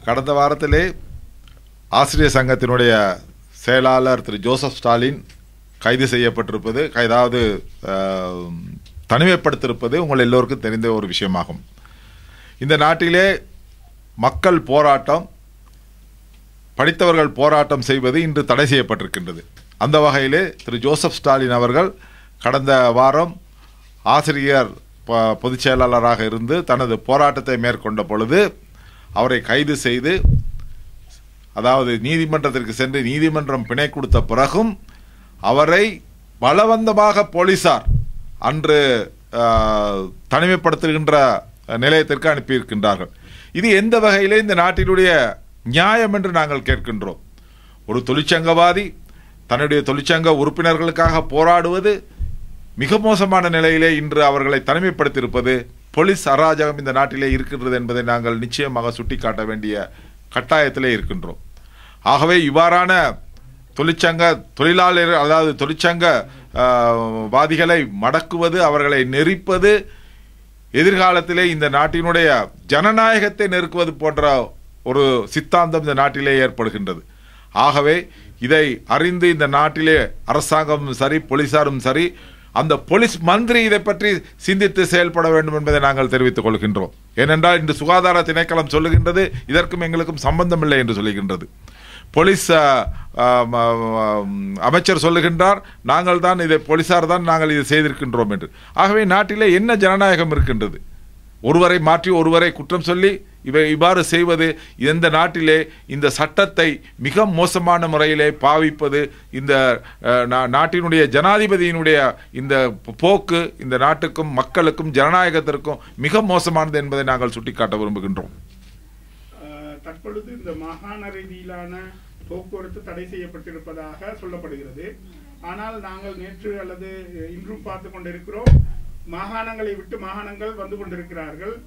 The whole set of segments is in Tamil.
கடந்த வாரத்திலே ஆசிரியர் சங்கத்தினுடைய செயலாளர் திரு ஜோசப் ஸ்டாலின் கைது செய்யப்பட்டிருப்பது கைதாவது அஹ், தனிமைப்படுத்தியிருப்பது உங்கள் எல்லோருக்கும் தெரிந்த ஒரு விஷயமாகும் இந்த நாட்டிலே மக்கள் போராட்டம் படித்தவர்கள் போராட்டம் செய்வது இன்று தடை செய்யப்பட்டிருக்கின்றது அந்த வகையிலே திரு ஜோசப் ஸ்டாலின் அவர்கள் கடந்த வாரம் ஆசிரியர் ப- பொதுச் செயலாளராக இருந்து தனது போராட்டத்தை மேற்கொண்ட பொழுது அவரை கைது செய்து அதாவது நீதிமன்றத்திற்கு சென்று நீதிமன்றம் பிணை கொடுத்த பிறகும் அவரை பலவந்தமாக போலீசார் அன்று ஆஹ், தனிமைப்படுத்துகின்ற நிலையத்திற்கு அனுப்பியிருக்கின்றார்கள் இது எந்த வகையிலே இந்த நாட்டினுடைய நியாயம் என்று நாங்கள் கேட்கின்றோம் ஒரு தொழிற்சங்கவாதி தன்னுடைய தொழிற்சங்க உறுப்பினர்களுக்காக போராடுவது மிக மோசமான நிலையிலே இன்று அவர்களை தனிமைப்படுத்தியிருப்பது போலீஸ் அராஜகம் இந்த நாட்டிலே இருக்கின்றது என்பதை நாங்கள் நிச்சயமாக சுட்டிக்காட்ட வேண்டிய கட்டாயத்திலே இருக்கின்றோம் ஆகவே இவ்வாறான தொழிற்சங்க தொழிலாளர் அதாவது தொழிற்சங்க ஆஹ், வாதிகளை மடக்குவது அவர்களை நெரிப்பது எதிர்காலத்திலே இந்த நாட்டினுடைய ஜனநாயகத்தை நெருக்குவது போன்ற ஒரு சித்தாந்தம் இந்த நாட்டிலே ஏற்படுகின்றது ஆகவே இதை அறிந்து இந்த நாட்டிலே அரசாங்கமும் சரி போலீசாரும் சரி அந்த போலீஸ் மந்திரி இதை பற்றி சிந்தித்து செயல்பட வேண்டும் என்பதை நாங்கள் தெரிவித்துக் கொள்கின்றோம் ஏனென்றால் இன்று சுகாதார திணைக்களம் சொல்லுகின்றது இதற்கும் எங்களுக்கும் சம்பந்தமில்லை என்று சொல்லுகின்றது போலீஸ் ஆ, ஆ, ம, ஆம், அமைச்சர் சொல்லுகின்றார் நாங்கள் தான் இதை போலீசார் தான் நாங்கள் இதை செய்திருக்கின்றோம் என்று ஆகவே நாட்டிலே என்ன ஜனநாயகம் இருக்கின்றது ஒருவரை மாற்றி ஒருவரை குற்றம் சொல்லி இவை இவ்வாறு செய்வது இந்த நாட்டிலே இந்த சட்டத்தை மிக மோசமான முறையிலே பாவிப்பது இந்த அஹ், நா- நாட்டினுடைய ஜனாதிபதியினுடைய இந்த போக்கு இந்த நாட்டுக்கும் மக்களுக்கும் ஜனநாயகத்திற்கும் மிக மோசமானது என்பதை நாங்கள் சுட்டிக்காட்ட விரும்புகின்றோம் அஹ், தற்பொழுது இந்த மாகாண ரீதியிலான போக்குவரத்து தடை செய்யப்பட்டிருப்பதாக சொல்லப்படுகிறது ஆனால் நாங்கள் நேற்று அல்லது இன்றும் பார்த்து கொண்டிருக்கிறோம் மாகாணங்களை விட்டு மாகாணங்கள் வந்து கொண்டிருக்கிறார்கள்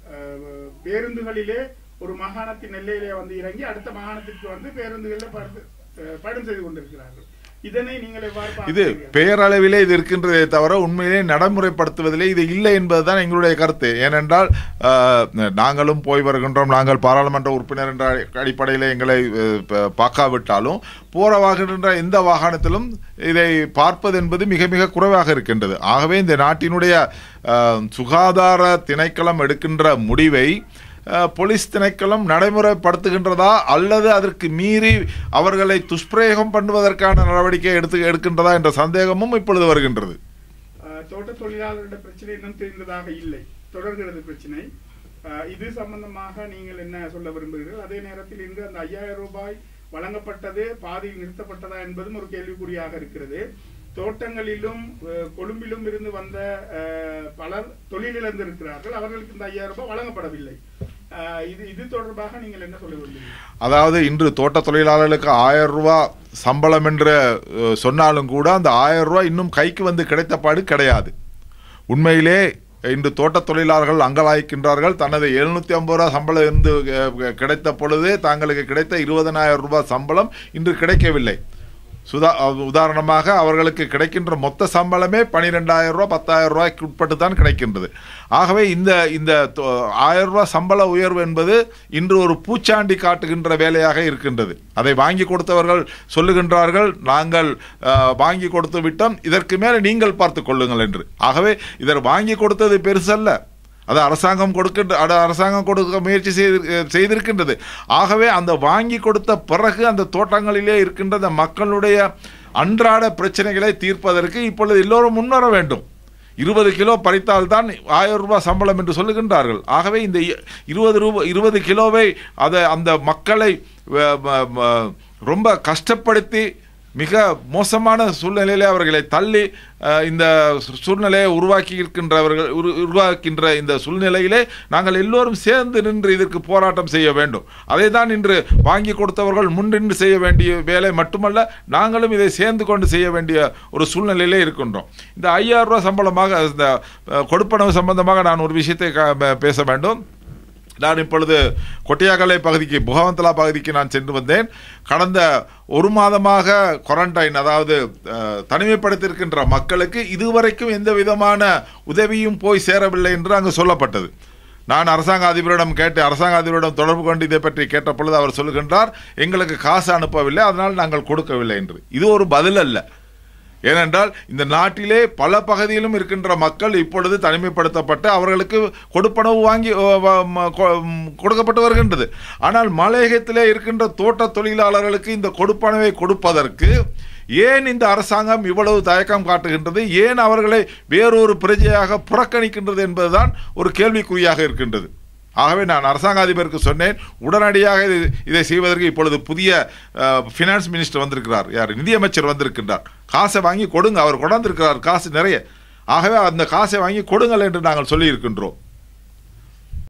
அஹ், பேருந்துகளிலே ஒரு மாகாணத்தின் எல்லையிலே வந்து இறங்கி அடுத்த மாகாணத்திற்கு வந்து பேருந்துகளில் பறந்து- அஹ், பயணம் செய்து கொண்டிருக்கிறார்கள் இதனை நீங்கள் எவ்வாறு இது பார்க்கிறீர்கள்? பெயரளவிலே இது இருக்கின்றதே தவிர உண்மையிலே நடைமுறைப்படுத்துவதிலே இது இல்லை என்பதுதான் எங்களுடைய கருத்து ஏனென்றால் ஆஹ், நாங்களும் போய் வருகின்றோம் நாங்கள் பாராளுமன்ற உறுப்பினர் என்ற அடிப்படையில் எங்களை அஹ், ப- பார்க்காவிட்டாலும் போற வாகின்ற எந்த வாகனத்திலும் இதை பார்ப்பது என்பது மிக மிக குறைவாக இருக்கின்றது ஆகவே இந்த நாட்டினுடைய ஆஹ், சுகாதார திணைக்களம் எடுக்கின்ற முடிவை அஹ், போலீஸ் திணைக்களம் நடைமுறைப்படுத்துகின்றதா அல்லது அதற்கு மீறி அவர்களை துஷ்பிரயோகம் பண்ணுவதற்கான நடவடிக்கை எடுத்து எடுக்கின்றதா என்ற சந்தேகமும் இப்பொழுது வருகின்றது அஹ், தோட்ட தொழிலாளர்களுடைய பிரச்சனை இன்னும் தெரிந்ததாக இல்லை தொடர்கிறது பிரச்சனை அஹ், இது சம்பந்தமாக நீங்கள் என்ன சொல்ல விரும்புகிறீர்கள் அதே நேரத்தில் இன்று அந்த ஐயாயிரம் ரூபாய் வழங்கப்பட்டது பாதியில் நிறுத்தப்பட்டதா என்பதும் ஒரு கேள்விக்குறியாக இருக்கிறது தோட்டங்களிலும் அஹ், கொழும்பிலும் இருந்து வந்த அஹ், பலர் தொழிலிழந்து இருக்கிறார்கள் அவர்களுக்கு இந்த ஐயாயிரம் ரூபாய் வழங்கப்படவில்லை அஹ், இது இது தொடர்பாக நீங்கள் என்ன சொல்ல விரும்புகிறீர்கள் அதாவது இன்று தோட்ட தொழிலாளர்களுக்கு ஆயிரம் ரூபாய் சம்பளம் என்று அஹ், சொன்னாலும் கூட அந்த ஆயிரம் ரூபாய் இன்னும் கைக்கு வந்து கிடைத்த பாடு கிடையாது உண்மையிலே இன்று தோட்ட தொழிலாளர்கள் அங்கலாய்க்கின்றார்கள் தனது எழுநூத்தி ஐம்பது ரூபாய் சம்பளம் இருந்து அஹ், கிடைத்த பொழுது தாங்களுக்கு கிடைத்த இருபதனாயிரம் ரூபாய் சம்பளம் இன்று கிடைக்கவில்லை சுதா அஹ், உதாரணமாக அவர்களுக்கு கிடைக்கின்ற மொத்த சம்பளமே பனிரெண்டாயிரம் ரூபாய் பத்தாயிரம் ரூபாய்க்கு உட்பட்டு தான் கிடைக்கின்றது ஆகவே இந்த இந்த தொ- ஆயிரம் ரூபாய் சம்பள உயர்வு என்பது இன்று ஒரு பூச்சாண்டி காட்டுகின்ற வேலையாக இருக்கின்றது அதை வாங்கி கொடுத்தவர்கள் சொல்லுகின்றார்கள் நாங்கள் அஹ், வாங்கி கொடுத்து விட்டோம் இதற்கு மேலே நீங்கள் பார்த்து கொள்ளுங்கள் என்று ஆகவே இதர் வாங்கி கொடுத்தது பெருசல்ல அது அரசாங்கம் கொடுக்கின்ற அது அரசாங்கம் கொடுக்க முயற்சி செய்து செய்திருக்கின்றது ஆகவே அந்த வாங்கி கொடுத்த பிறகு அந்த தோட்டங்களிலே இருக்கின்ற அந்த மக்களுடைய அன்றாட பிரச்சனைகளை தீர்ப்பதற்கு இப்பொழுது எல்லோரும் முன்வர வேண்டும் இருபது கிலோ பறித்தால்தான் ஆயிரம் ரூபாய் சம்பளம் என்று சொல்லுகின்றார்கள் ஆகவே இந்த இ- இருபது ரூபாய் இருபது கிலோவை அதை அந்த மக்களை வ- வ- வ- ரொம்ப கஷ்டப்படுத்தி மிக மோசமான சூழ்நிலையிலே அவர்களை தள்ளி அஹ், இந்த சூ- சூழ்நிலையை உருவாக்கி இருக்கின்றவர்கள் உரு- உருவாக்கின்ற இந்த சூழ்நிலையிலே நாங்கள் எல்லோரும் சேர்ந்து நின்று இதற்கு போராட்டம் செய்ய வேண்டும் அதை தான் இன்று வாங்கி கொடுத்தவர்கள் முன்னின்று செய்ய வேண்டிய வேலை மட்டுமல்ல நாங்களும் இதை சேர்ந்து கொண்டு செய்ய வேண்டிய ஒரு சூழ்நிலையிலே இருக்கின்றோம் இந்த ஐயாயிரம் ரூபாய் சம்பளமாக இந்த அஹ், கொடுப்பனவு சம்பந்தமாக நான் ஒரு விஷயத்தை க- ப- பேச வேண்டும் நான் இப்பொழுது கொட்டியாகலை பகுதிக்கு புகவந்தலா பகுதிக்கு நான் சென்று வந்தேன் கடந்த ஒரு மாதமாக குவாரண்டைன் அதாவது அஹ், தனிமைப்படுத்தியிருக்கின்ற மக்களுக்கு இதுவரைக்கும் எந்த விதமான உதவியும் போய் சேரவில்லை என்று அங்கு சொல்லப்பட்டது நான் அரசாங்க அதிபரிடம் கேட்டு அரசாங்க அதிபரிடம் தொடர்பு கொண்டு இதை பற்றி கேட்ட பொழுது அவர் சொல்லுகின்றார் எங்களுக்கு காசு அனுப்பவில்லை அதனால் நாங்கள் கொடுக்கவில்லை என்று இது ஒரு பதில் அல்ல ஏனென்றால் இந்த நாட்டிலே பல பகுதியிலும் இருக்கின்ற மக்கள் இப்பொழுது தனிமைப்படுத்தப்பட்டு அவர்களுக்கு கொடுப்பனவு வாங்கி ஓ, வ- ம- கொ- ம், கொடுக்கப்பட்டு வருகின்றது ஆனால் மலையகத்திலே இருக்கின்ற தோட்ட தொழிலாளர்களுக்கு இந்த கொடுப்பனவை கொடுப்பதற்கு ஏன் இந்த அரசாங்கம் இவ்வளவு தயக்கம் காட்டுகின்றது ஏன் அவர்களை வேறொரு பிரஜையாக புறக்கணிக்கின்றது என்பதுதான் ஒரு கேள்விக்குறியாக இருக்கின்றது ஆகவே நான் அரசாங்க அதிபருக்கு சொன்னேன் உடனடியாக இது இதை செய்வதற்கு இப்பொழுது புதிய ஃபினான்ஸ் மினிஸ்டர் வந்திருக்கிறார் யார் நிதியமைச்சர் வந்திருக்கின்றார் காசை வாங்கி கொடுங்க அவர் கொண்டாந்திருக்கிறார் காசு நிறைய ஆகவே அந்த காசை வாங்கி கொடுங்கள் என்று நாங்கள் சொல்லி இருக்கின்றோம்